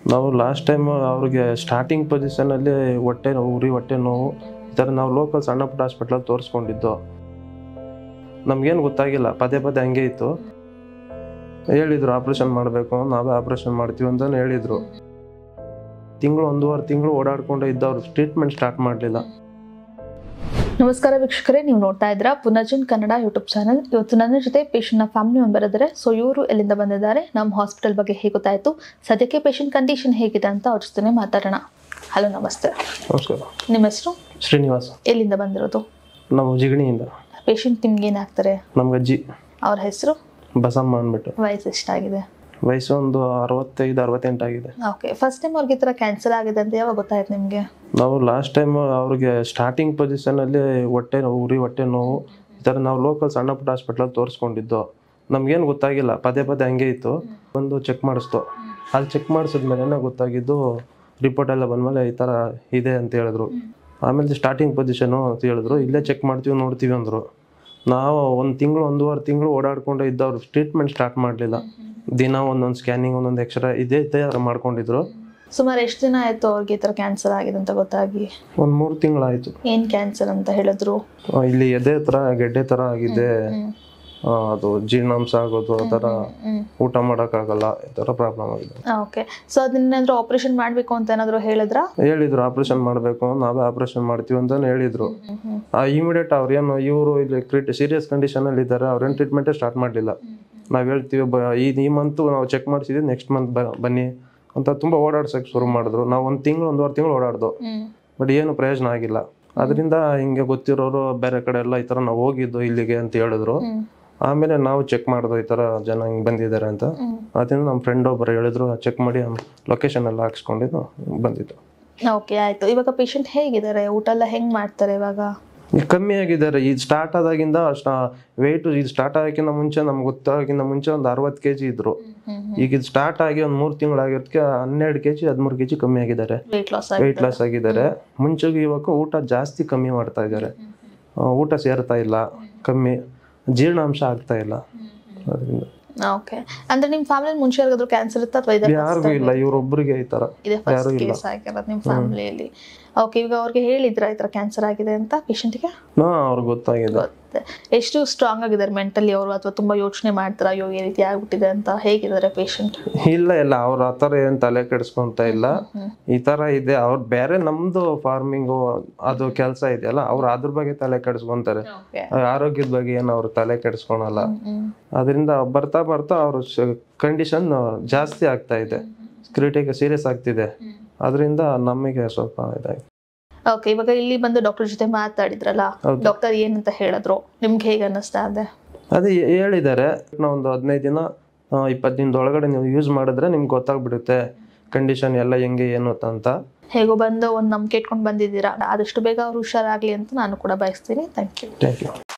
ನಾವು last time ಅವ್ರಿಗೆ starting ಪೊಸಿಷನಲ್ಲಿ ಹೊಟ್ಟೆ ನೋವು ಉರಿ ಹೊಟ್ಟೆ ನೋವು ಈ ಥರ ನಾವು ಲೋಕಲ್ ಸಣ್ಣ ಪುಟ್ಟ ಹಾಸ್ಪಿಟ್ಲಲ್ಲಿ ತೋರಿಸ್ಕೊಂಡಿದ್ದು ನಮಗೇನು ಗೊತ್ತಾಗಿಲ್ಲ ಪದೇ ಪದೇ ಹಂಗೆ ಇತ್ತು ಹೇಳಿದ್ರು ಆಪ್ರೇಷನ್ ಮಾಡಬೇಕು ನಾವೇ ಆಪ್ರೇಷನ್ ಮಾಡ್ತೀವಿ ಅಂತ ಹೇಳಿದ್ರು ತಿಂಗಳು ಒಂದೂವರೆ ತಿಂಗಳು ಓಡಾಡ್ಕೊಂಡೇ ಇದ್ದವ್ರು ಟ್ರೀಟ್ಮೆಂಟ್ ಸ್ಟಾರ್ಟ್ ಮಾಡಲಿಲ್ಲ ನಮಸ್ಕಾರ ವೀಕ್ಷಕರೇ ನೀವು ನೋಡ್ತಾ ಇದ್ರ ಪುನರ್ಜನ್ ಕನ್ನಡ ಯೂಟ್ಯೂಬ್ ಚಾನಲ್ ಇವತ್ತು ನನ್ನ ಜೊತೆ ಪೇಷಂಟ್ನ ಫ್ಯಾಮಿಲಿ ಮೆಂಬರ್ ಇದ್ದಾರೆ ಸೊ ಇವರು ಎಲ್ಲಿಂದ ಬಂದಿದ್ದಾರೆ ನಮ್ಮ ಹಾಸ್ಪಿಟಲ್ ಬಗ್ಗೆ ಹೇಗೆ ಗೊತ್ತಾಯ್ತು ಸದ್ಯಕ್ಕೆ ಪೇಷಂಟ್ ಕಂಡೀಷನ್ ಹೇಗಿದೆ ಅಂತ ಅವ್ರ ಜೊತೆ ಮಾತಾಡೋಣ ಹಲೋ ನಮಸ್ತೆ ನಮಸ್ಕಾರ ನಿಮ್ಮ ಹೆಸರು ಶ್ರೀನಿವಾಸ್ ಎಲ್ಲಿಂದ ಬಂದಿರೋದು ನಾವು ಜಿಗಣಿಯಿಂದ ಪೇಷಂಟ್ ನಿಮ್ಗೆ ಏನಾಗ್ತಾರೆ ನಮ್ಗೆ ಅಜ್ಜಿ ಅವ್ರ ಹೆಸರು ಬಸಮ್ಮ ಅಂದ್ಬಿಟ್ಟು ವಯಸ್ಸು ಎಷ್ಟಾಗಿದೆ ವಯಸ್ಸು ಒಂದು ಅರವತ್ತೈದು ಅರವತ್ತೆಂಟಾಗಿದೆ ಓಕೆ ಫಸ್ಟ್ ಟೈಮ್ ಅವ್ರಿಗೆ ಈ ಥರ ಕ್ಯಾನ್ಸರ್ ಆಗಿದೆ ಅಂತ ಯಾವಾಗ ಗೊತ್ತಾಯ್ತು ನಿಮಗೆ ನಾವು ಲಾಸ್ಟ್ ಟೈಮ್ ಅವ್ರಿಗೆ ಸ್ಟಾರ್ಟಿಂಗ್ ಪೊಸಿಷನಲ್ಲಿ ಹೊಟ್ಟೆ ನೋವು ಉರಿ ಹೊಟ್ಟೆ ನೋವು ಈ ಥರ ನಾವು ಲೋಕಲ್ ಸಣ್ಣ ಪುಟ್ಟ ಹಾಸ್ಪಿಟ್ಲಲ್ಲಿ ತೋರಿಸ್ಕೊಂಡಿದ್ದು ನಮಗೇನು ಗೊತ್ತಾಗಿಲ್ಲ ಪದೇ ಪದೇ ಹಂಗೆ ಇತ್ತು ಬಂದು ಚೆಕ್ ಮಾಡಿಸ್ತು ಅಲ್ಲಿ ಚೆಕ್ ಮಾಡಿಸಿದ್ಮೇಲೆ ಗೊತ್ತಾಗಿದ್ದು ರಿಪೋರ್ಟ್ ಎಲ್ಲ ಬಂದಮೇಲೆ ಈ ಥರ ಇದೆ ಅಂತ ಹೇಳಿದ್ರು ಆಮೇಲೆ ಸ್ಟಾರ್ಟಿಂಗ್ ಪೊಸಿಷನು ಅಂತ ಹೇಳಿದ್ರು ಇಲ್ಲೇ ಚೆಕ್ ಮಾಡ್ತೀವಿ ನೋಡ್ತೀವಿ ಅಂದರು ನಾವು ಒಂದು ತಿಂಗಳು ಒಂದೂವರೆ ತಿಂಗಳು ಓಡಾಡ್ಕೊಂಡೇ ಇದ್ದವ್ರು ಟ್ರೀಟ್ಮೆಂಟ್ ಸ್ಟಾರ್ಟ್ ಮಾಡಲಿಲ್ಲ ದಿನ ಒಂದೊಂದು ಸ್ಕ್ಯಾನಿಂಗ್ ಒಂದೊಂದು ಎಕ್ಸ್ರಾ ಇದೇ ಥರ ಮಾಡ್ಕೊಂಡಿದ್ರು ಸುಮಾರು ಎಷ್ಟು ದಿನ ಆಯಿತು ಅವ್ರಿಗೆ ಈ ಥರ ಕ್ಯಾನ್ಸರ್ ಆಗಿದೆ ಅಂತ ಗೊತ್ತಾಗಿ ಒಂದು ಮೂರು ತಿಂಗಳಾಯಿತು ಏನು ಕ್ಯಾನ್ಸರ್ ಅಂತ ಹೇಳಿದ್ರು ಆ, ಇಲ್ಲಿ ಎದೆ ತರ ಗೆಡ್ಡೆ ತರ ಆಗಿದೆ ಆ, ಅದು ಜೀರ್ಣಾಂಶ ಆಗೋದು ಆ ಥರ ಹ್ಮ್. ಊಟ ಮಾಡೋಕ್ಕಾಗಲ್ಲ ಈ ಥರ ಪ್ರಾಬ್ಲಮ್ ಆಗಿದೆ ಓಕೆ ಸೊ ಅದನ್ನೇನಾದ್ರೂ ಆಪರೇಷನ್ ಮಾಡಬೇಕು ಅಂತ ಏನಾದರೂ ಹೇಳಿದ್ರಾ ಹೇಳಿದ್ರು ಆಪ್ರೇಷನ್ ಮಾಡಬೇಕು ನಾವೇ ಆಪ್ರೇಷನ್ ಮಾಡ್ತೀವಿ ಅಂತ ಹೇಳಿದ್ರು ಇಮಿಡಿಯೇಟ್ ಅವ್ರೇನು ಇವರು ಇಲ್ಲಿ ಕ್ರಿಟ್ ಸೀರಿಯಸ್ ಕಂಡೀಷನಲ್ಲಿ ಇದ್ದಾರೆ ಅವ್ರೇನು ಟ್ರೀಟ್ಮೆಂಟೇ ಸ್ಟಾರ್ಟ್ ಮಾಡಲಿಲ್ಲ ನಾವು ಹೇಳ್ತೀವಿ ಬ ಈ ಈ ಮಂತು ನಾವು ಚೆಕ್ ಮಾಡಿಸಿದ್ವಿ ನೆಕ್ಸ್ಟ್ ಮಂತ್ ಬನ್ನಿ ಅಂತ ತುಂಬ ಓಡಾಡ್ಸಕ್ಕೆ ಶುರು ಮಾಡಿದ್ರು ನಾವು ಒಂದು ತಿಂಗಳು ಒಂದೂವರೆ ತಿಂಗಳು ಓಡಾಡ್ದು ಬಟ್ ಏನು ಪ್ರಯೋಜನ ಆಗಿಲ್ಲ ಅದರಿಂದ ಹಿಂಗೆ ಗೊತ್ತಿರೋರು ಬೇರೆ ಕಡೆ ಎಲ್ಲ ಈ ಥರ ನಾವು ಹೋಗಿದ್ದು ಇಲ್ಲಿಗೆ ಅಂತ ಹೇಳಿದ್ರು ಆಮೇಲೆ ನಾವು ಚೆಕ್ ಮಾಡಿದ್ವು ಈ ಥರ ಜನ ಹಿಂಗೆ ಬಂದಿದ್ದಾರೆ ಅಂತ ಅದರಿಂದ ನಮ್ಮ ಫ್ರೆಂಡ್ ಒಬ್ಬರು ಹೇಳಿದ್ರು ಚೆಕ್ ಮಾಡಿ ಲೊಕೇಶನ್ ಎಲ್ಲ ಹಾಕ್ಸ್ಕೊಂಡಿದ್ದು ಬಂದಿದ್ದು ಓಕೆ ಆಯ್ತು ಇವಾಗ ಪೇಷಂಟ್ ಹೇಗಿದ್ದಾರೆ ಊಟ ಎಲ್ಲ ಹೆಂಗ್ ಮಾಡ್ತಾರೆ ಇವಾಗ ಈಗ ಕಮ್ಮಿ ಆಗಿದ್ದಾರೆ ಇದು ಸ್ಟಾರ್ಟ್ ಆದಾಗಿಂದ ಅಷ್ಟ ವೆಯ್ಟ್ ಇದು ಸ್ಟಾರ್ಟ್ ಆಗೋಕ್ಕಿಂತ ಮುಂಚೆ ನಮ್ಗೆ ಗೊತ್ತಾಗಿಂತ ಮುಂಚೆ ಒಂದು ಅರವತ್ತು ಕೆ ಜಿ ಇದ್ರು ಈಗ ಇದು ಸ್ಟಾರ್ಟ್ ಆಗಿ ಒಂದು ಮೂರು ತಿಂಗಳಾಗಿರೋದಕ್ಕೆ ಹನ್ನೆರಡು ಕೆ ಜಿ ಹದಿಮೂರು ಕೆ ಜಿ ಕಮ್ಮಿ ಆಗಿದ್ದಾರೆ ವೆಯ್ಟ್ ಲಾಸ್ ವೆಯ್ಟ್ ಲಾಸ್ ಆಗಿದ್ದಾರೆ ಮುಂಚೆಗೆ ಇವಾಗ ಊಟ ಜಾಸ್ತಿ ಕಮ್ಮಿ ಮಾಡ್ತಾ ಇದ್ದಾರೆ ಆ, ಊಟ ಸೇರ್ತಾ ಇಲ್ಲ ಕಮ್ಮಿ ಜೀರ್ಣಾಂಶ ಆಗ್ತಾ ಇಲ್ಲ ಅದರಿಂದ ಓಕೆ ಅಂದ್ರೆ ನಿಮ್ ಫ್ಯಾಮಿಲಿ ಮುಂಚೆ ಯಾರಿಗಾದ್ರೂ ಕ್ಯಾನ್ಸರ್ ಇತ್ತ ಅಥವಾ ಇದೆ ಯಾರಿಗೂ ಇಲ್ಲ ಇವ್ರೊಬ್ರಿಗೆ ಈ ತರ ಇದೆ ಫಸ್ಟ್ ಕೇಸ್ ಆಗಿರೋದು ನಿಮ್ ಫ್ಯಾಮಿಲಿಯಲ್ಲಿ ಓಕೆ ಇವಾಗ ಅವ್ರಿಗೆ ಹೇಳಿದ್ರ ಈ ತರ ಕ್ಯಾನ್ಸರ್ ಆಗಿದೆ ಅಂತ ಪೇಷಂಟ್ಗೆ ಹಾ ಅವ್ರಿಗೆ ಗೊತ್ತಾಗಿದೆ ಗೊತ್ತೆ ಎಷ್ಟು ಸ್ಟ್ರಾಂಗ್ ಆಗಿದ್ದಾರೆ ಮೆಂಟಲಿ ಅವರು ಅಥವಾ ತುಂಬಾ ಯೋಚನೆ ಮಾಡ್ತಾರ ಅಯ್ಯೋ ಈ ರೀತಿ ಆಗ್ಬಿಟ್ಟಿದೆ ಅಂತ ಹೇಗಿದ್ದಾರೆ ಪೇಷಂಟ್ ಇಲ್ಲ ಇಲ್ಲ ಅವ್ರ ಆ ಥರ ಏನ್ ತಲೆ ಕೆಡಿಸ್ಕೊಂತ ಇಲ್ಲ ಈ ತರ ಇದೆ ಅವ್ರ ಬೇರೆ ನಮ್ದು ಫಾರ್ಮಿಂಗು ಅದು ಕೆಲಸ ಇದೆಯಲ್ಲ ಅವ್ರು ಅದ್ರ ಬಗ್ಗೆ ತಲೆ ಕೆಡಿಸ್ಕೊಂತಾರೆ ಓಕೆ ಆರೋಗ್ಯದ ಬಗ್ಗೆ ಏನು ಅವ್ರು ತಲೆ ಕೆಡಿಸ್ಕೊಳಲ್ಲ ಅದರಿಂದ ಬರ್ತಾ ಬರ್ತಾ ಅವ್ರ ಕಂಡೀಷನ್ ಜಾಸ್ತಿ ಆಗ್ತಾ ಇದೆ ಕ್ರಿಟಿಕ್ ಸೀರಿಯಸ್ ಆಗ್ತಿದೆ ಅದರಿಂದ ನಮಗೆ ಸ್ವಲ್ಪ ಇದಾಗಿ ಓಕೆ ಇವಾಗ ಇಲ್ಲಿ ಬಂದು ಡಾಕ್ಟರ್ ಜೊತೆ ಮಾತಾಡಿದ್ರಲ್ಲ ಹೌದು. ಡಾಕ್ಟರ್ ಏನಂತ ಹೇಳಿದ್ರು ನಿಮ್ಗೆ ಹೇಗೆ ಅನ್ನಿಸ್ತಾ ಇದೆ ಅದೇ ಹೇಳಿದ್ದಾರೆ ನಾವು ಒಂದು ಹದಿನೈದು ದಿನ ಇಪ್ಪತ್ತು ದಿನದೊಳಗಡೆ ನೀವು ಯೂಸ್ ಮಾಡಿದ್ರೆ ನಿಮ್ಗೆ ಗೊತ್ತಾಗ್ಬಿಡುತ್ತೆ ಕಂಡೀಷನ್ ಎಲ್ಲ ಹೆಂಗೆ ಏನು ಅಂತ ಹೇಗೋ ಬಂದು ಒಂದು ನಂಬಿಕೆ ಇಟ್ಕೊಂಡು ಬಂದಿದ್ದೀರಾ ಆದಷ್ಟು ಬೇಗ ಅವ್ರು ಹುಷಾರಾಗ್ಲಿ ಅಂತ ನಾನು ಕೂಡ ಬಯಸ್ತೀನಿ ಥ್ಯಾಂಕ್ ಯು ಥ್ಯಾಂಕ್ ಯು